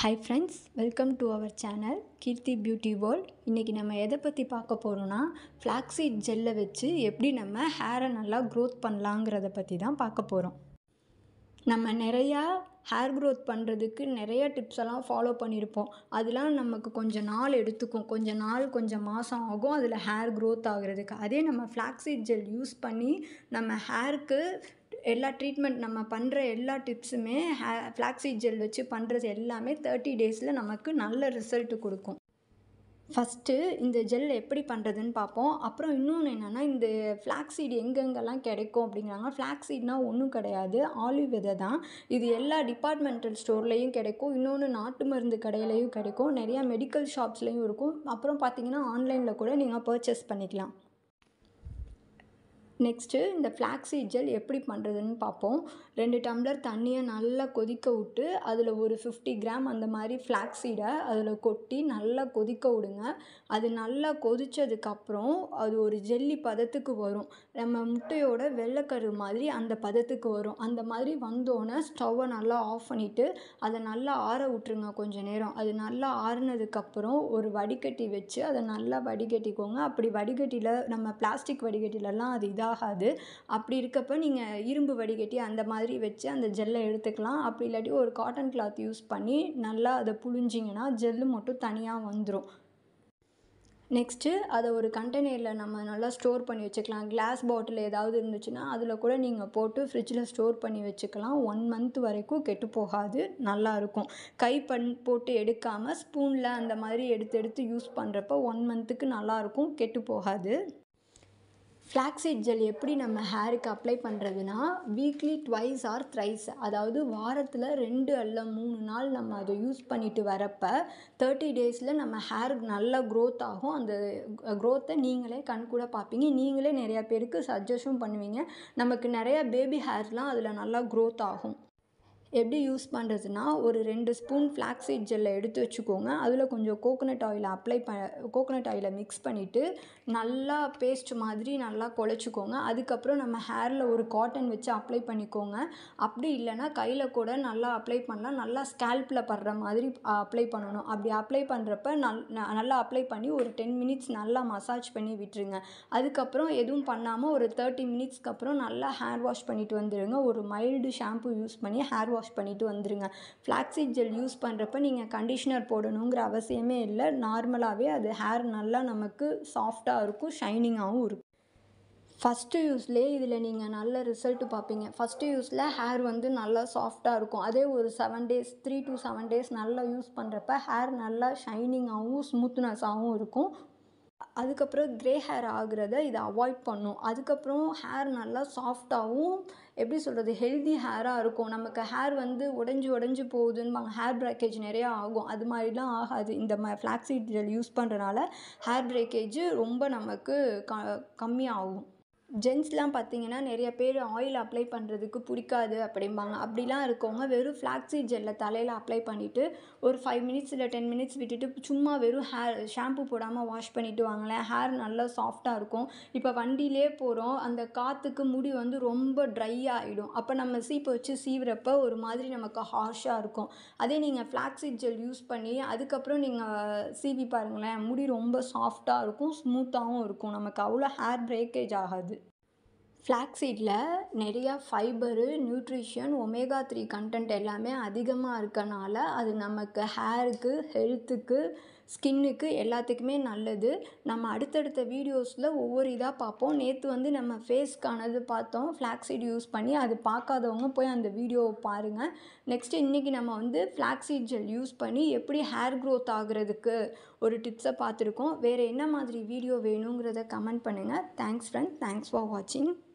hi friends welcome to our channel Keerthi beauty world இன்றைக்கி நம்ம எதை பற்றி பார்க்க போகிறோன்னா ஃப்ளாக்ஸீட் ஜெல்லை வச்சு எப்படி நம்ம ஹேரை நல்லா க்ரோத் பண்ணலாங்கிறத பற்றி தான் பார்க்க போகிறோம் நம்ம நிறையா ஹேர் க்ரோத் பண்ணுறதுக்கு நிறைய டிப்ஸ் எல்லாம் ஃபாலோ பண்ணியிருப்போம் அதெலாம் நமக்கு கொஞ்சம் நாள் எடுத்துக்கும் கொஞ்சம் நாள் கொஞ்சம் மாதம் ஆகும் அதில் ஹேர் க்ரோத் ஆகுறதுக்கு அதே நம்ம ஃப்ளாக்ஸீட் ஜெல் யூஸ் பண்ணி நம்ம ஹேருக்கு எல்லா ட்ரீட்மெண்ட் நம்ம பண்ணுற எல்லா டிப்ஸுமே ஹே ஃப்ளாக்ஸீட் ஜெல் வச்சு பண்ணுறது எல்லாமே தேர்ட்டி டேஸில் நமக்கு நல்ல ரிசல்ட் கொடுக்கும் ஃபஸ்ட்டு இந்த ஜெல் எப்படி பண்ணுறதுன்னு பார்ப்போம் அப்புறம் இன்னொன்று என்னென்னா இந்த ஃப்ளாக்ஸீட் எங்கெங்கெல்லாம் கிடைக்கும் அப்படிங்கிறாங்க ஃப்ளாக்ஸீட்னால் ஒன்றும் கிடையாது ஆலிவ் விதை தான் இது எல்லா டிபார்ட்மெண்டல் ஸ்டோர்லேயும் கிடைக்கும் இன்னொன்று நாட்டு மருந்து கடையிலையும் கிடைக்கும் நிறையா மெடிக்கல் ஷாப்ஸ்லேயும் இருக்கும் அப்புறம் பார்த்தீங்கன்னா ஆன்லைனில் கூட நீங்கள் பர்ச்சேஸ் பண்ணிக்கலாம் நெக்ஸ்ட்டு இந்த ஃப்ளாக்ஸீட் ஜெல் எப்படி பண்ணுறதுன்னு பார்ப்போம் ரெண்டு டம்ளர் தண்ணியை நல்லா கொதிக்க விட்டு அதில் ஒரு ஃபிஃப்டி கிராம் அந்த மாதிரி ஃப்ளாக்ஸீடை அதில் கொட்டி நல்லா கொதிக்க விடுங்க அது நல்லா கொதித்ததுக்கப்புறம் அது ஒரு ஜெல்லி பதத்துக்கு வரும் நம்ம முட்டையோட வெள்ளைக்கரு மாதிரி அந்த பதத்துக்கு வரும் அந்த மாதிரி வந்தோடனே ஸ்டவ்வை நல்லா ஆஃப் பண்ணிவிட்டு அதை நல்லா ஆற விட்ருங்க கொஞ்சம் நேரம் அது நல்லா ஆறுனதுக்கப்புறம் ஒரு வடிகட்டி வச்சு அதை நல்லா வடிகட்டிக்கோங்க அப்படி வடிகட்டியில் நம்ம பிளாஸ்டிக் வடிகட்டிலலாம் அது இதாக ஆகாது அப்படி இருக்கப்போ நீங்கள் இரும்பு வடிகட்டி அந்த மாதிரி வச்சு அந்த ஜெல்லை எடுத்துக்கலாம் அப்படி இல்லாட்டி ஒரு காட்டன் கிளாத் யூஸ் பண்ணி நல்லா அதை புழிஞ்சிங்கன்னா ஜெல்லு மட்டும் தனியாக வந்துடும் நெக்ஸ்ட்டு அதை ஒரு கண்டெய்னரில் நம்ம நல்லா ஸ்டோர் பண்ணி வச்சுக்கலாம் கிளாஸ் பாட்டில் ஏதாவது இருந்துச்சுன்னா அதில் கூட நீங்கள் போட்டு ஃப்ரிட்ஜில் ஸ்டோர் பண்ணி வச்சுக்கலாம் ஒன் மந்த் வரைக்கும் கெட்டு போகாது நல்லாயிருக்கும் கை பண் போட்டு எடுக்காமல் ஸ்பூனில் அந்த மாதிரி எடுத்து எடுத்து யூஸ் பண்ணுறப்ப ஒன் மந்த்துக்கு நல்லாயிருக்கும் கெட்டு போகாது ஃப்ளாக்ஸீட் ஜெல் எப்படி நம்ம ஹேருக்கு அப்ளை பண்ணுறதுனா வீக்லி ட்வைஸ் ஆர் த்ரைஸ் அதாவது வாரத்தில் ரெண்டு அல்ல மூணு நாள் நம்ம அதை யூஸ் பண்ணிட்டு வரப்போ தேர்ட்டி டேஸில் நம்ம ஹேர் நல்லா க்ரோத் ஆகும் அந்த க்ரோத்தை நீங்களே கண்கூட பார்ப்பீங்க நீங்களே நிறையா பேருக்கு சஜஷன் பண்ணுவீங்க நமக்கு நிறையா பேபி ஹேர்லாம் அதில் நல்லா க்ரோத் ஆகும் எப்படி யூஸ் பண்ணுறதுனா ஒரு ரெண்டு ஸ்பூன் ஃப்ளாக்ஸீட் ஜெல்லை எடுத்து வச்சுக்கோங்க அதில் கொஞ்சம் கோகோனட் ஆயிலை அப்ளை ப கோகோனட் ஆயிலை மிக்ஸ் பண்ணிவிட்டு நல்லா பேஸ்ட் மாதிரி நல்லா குழச்சிக்கோங்க அதுக்கப்புறம் நம்ம ஹேரில் ஒரு காட்டன் வச்சு அப்ளை பண்ணிக்கோங்க அப்படி இல்லைன்னா கையில் கூட நல்லா அப்ளை பண்ணலாம் நல்லா ஸ்கேல்பில் படுற மாதிரி அப்ளை பண்ணணும் அப்படி அப்ளை பண்ணுறப்ப நல் நல்லா அப்ளை பண்ணி ஒரு டென் மினிட்ஸ் நல்லா மசாஜ் பண்ணி விட்டுருங்க அதுக்கப்புறம் எதுவும் பண்ணாமல் ஒரு தேர்ட்டி மினிட்ஸ்க்கு அப்புறம் நல்லா ஹேர் வாஷ் பண்ணிட்டு வந்துடுங்க ஒரு மைல்டு ஷாம்பு யூஸ் பண்ணி ஹேர் வாஷ் வாஷ் பண்ணிவிட்டு வந்துடுங்க ஃப்ளாக்ஸீட் ஜெல் யூஸ் பண்ணுறப்ப நீங்கள் கண்டிஷ்னர் போடணுங்கிற அவசியமே இல்லை நார்மலாகவே அது ஹேர் நல்லா நமக்கு சாஃப்டாக இருக்கும் ஷைனிங்காகவும் இருக்கும் ஃபஸ்ட்டு யூஸ்லேயே இதில் நீங்கள் நல்ல ரிசல்ட் பார்ப்பீங்க ஃபஸ்ட்டு யூஸில் ஹேர் வந்து நல்லா சாஃப்டாக இருக்கும் அதே ஒரு seven days three to seven days நல்லா யூஸ் பண்ணுறப்ப ஹேர் நல்லா ஷைனிங்காகவும் ஸ்மூத்னஸாகவும் இருக்கும் அதுக்கப்புறம் க்ரே ஹேர் ஆகுறத இதை அவாய்ட் பண்ணும் அதுக்கப்புறம் ஹேர் நல்லா சாஃப்டாகவும் எப்படி சொல்கிறது ஹெல்தி ஹேராக இருக்கும் நமக்கு ஹேர் வந்து உடஞ்சி உடஞ்சி போகுதுன்னு ஹேர் பிரேக்கேஜ் நிறையா ஆகும் அது மாதிரிலாம் ஆகாது இந்த ம ஃப்ளாக்ஸீட் ஜெல் யூஸ் பண்ணுறனால ஹேர் பிரேக்கேஜ் ரொம்ப நமக்கு க கம்மியாகும் ஜென்ஸ்லாம் பார்த்தீங்கன்னா நிறைய பேர் ஆயில் அப்ளை பண்ணுறதுக்கு பிடிக்காது அப்படிம்பாங்க அப்படிலாம் இருக்கவங்க வெறும் ஃப்ளாக்ஸீட் ஜெல்லை தலையில் அப்ளை பண்ணிவிட்டு ஒரு ஃபைவ் மினிட்ஸ் இல்லை டென் மினிட்ஸ் விட்டுட்டு சும்மா வெறும் ஹேர் ஷாம்பு போடாமல் வாஷ் பண்ணிவிட்டு வாங்களேன் ஹேர் நல்லா சாஃப்டாக இருக்கும் இப்போ வண்டியிலே போகிறோம் அந்த காற்றுக்கு முடி வந்து ரொம்ப ட்ரை ஆகிடும் அப்போ நம்ம சீப்பை வச்சு சீவுறப்ப ஒரு மாதிரி நமக்கு ஹார்ஷாக இருக்கும் அதே நீங்கள் ஃப்ளாக்ஸீட் ஜெல் யூஸ் பண்ணி அதுக்கப்புறம் நீங்கள் சீவி பாருங்களேன் முடி ரொம்ப சாஃப்டாக இருக்கும் ஸ்மூத்தாகவும் இருக்கும் நமக்கு அவ்வளோ ஹேர் பிரேக்கேஜ் ஆகாது ஃப்ளாக்ஸீடில் நிறையா fibre nutrition omega three content எல்லாமே அதிகமாக இருக்கனால அது நமக்கு ஹேருக்கு ஹெல்த்துக்கு ஸ்கின்னுக்கு எல்லாத்துக்குமே நல்லது நம்ம அடுத்தடுத்த வீடியோஸில் ஒவ்வொரு இதாக பார்ப்போம் நேற்று வந்து நம்ம ஃபேஸ்க்கானது பார்த்தோம் ஃப்ளாக்ஸீட் யூஸ் பண்ணி அது பார்க்காதவங்க போய் அந்த வீடியோவை பாருங்கள் நெக்ஸ்ட்டு இன்றைக்கி நம்ம வந்து ஃப்ளாக்ஸீட் ஜெல் யூஸ் பண்ணி எப்படி ஹேர் க்ரோத் ஆகுறதுக்கு ஒரு டிப்ஸை பார்த்துருக்கோம் வேறு என்ன மாதிரி வீடியோ வேணுங்கிறத கமெண்ட் பண்ணுங்கள் தேங்க்ஸ் ஃப்ரெண்ட் தேங்க்ஸ் ஃபார் வாட்சிங்